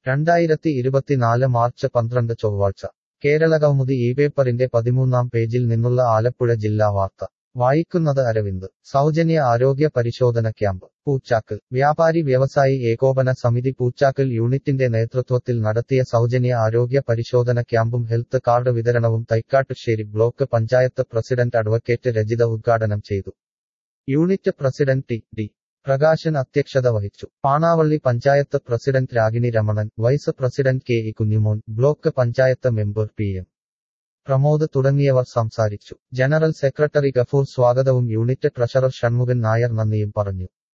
രണ്ടായിരത്തി ഇരുപത്തിനാല് മാർച്ച് പന്ത്രണ്ട് ചൊവ്വാഴ്ച കേരളകൗമുദി ഈ പേപ്പറിന്റെ പതിമൂന്നാം പേജിൽ നിന്നുള്ള ആലപ്പുഴ ജില്ലാ വാർത്ത വായിക്കുന്നത് അരവിന്ദ് സൗജന്യ ആരോഗ്യ പരിശോധന ക്യാമ്പ് പൂച്ചാക്കൽ വ്യാപാരി വ്യവസായി ഏകോപന സമിതി പൂച്ചാക്കൽ യൂണിറ്റിന്റെ നേതൃത്വത്തിൽ നടത്തിയ സൗജന്യ ആരോഗ്യ പരിശോധന ക്യാമ്പും ഹെൽത്ത് കാർഡ് വിതരണവും Thaikkattussery block panchayat president advocate Rajitha ഉദ്ഘാടനം ചെയ്തു unit president T D Prakashan അധ്യക്ഷത വഹിച്ചു Panavally panchayat president Ragini Ramanan vice president K E Kunjumon block panchayat member P M Pramod തുടങ്ങിയവർ സംസാരിച്ചു ജനറൽ സെക്രട്ടറി ഗഫൂർ സ്വാഗതവും യൂണിറ്റ് ട്രഷറർ ഷൺമുഖൻ നായർ നന്ദിയും പറഞ്ഞു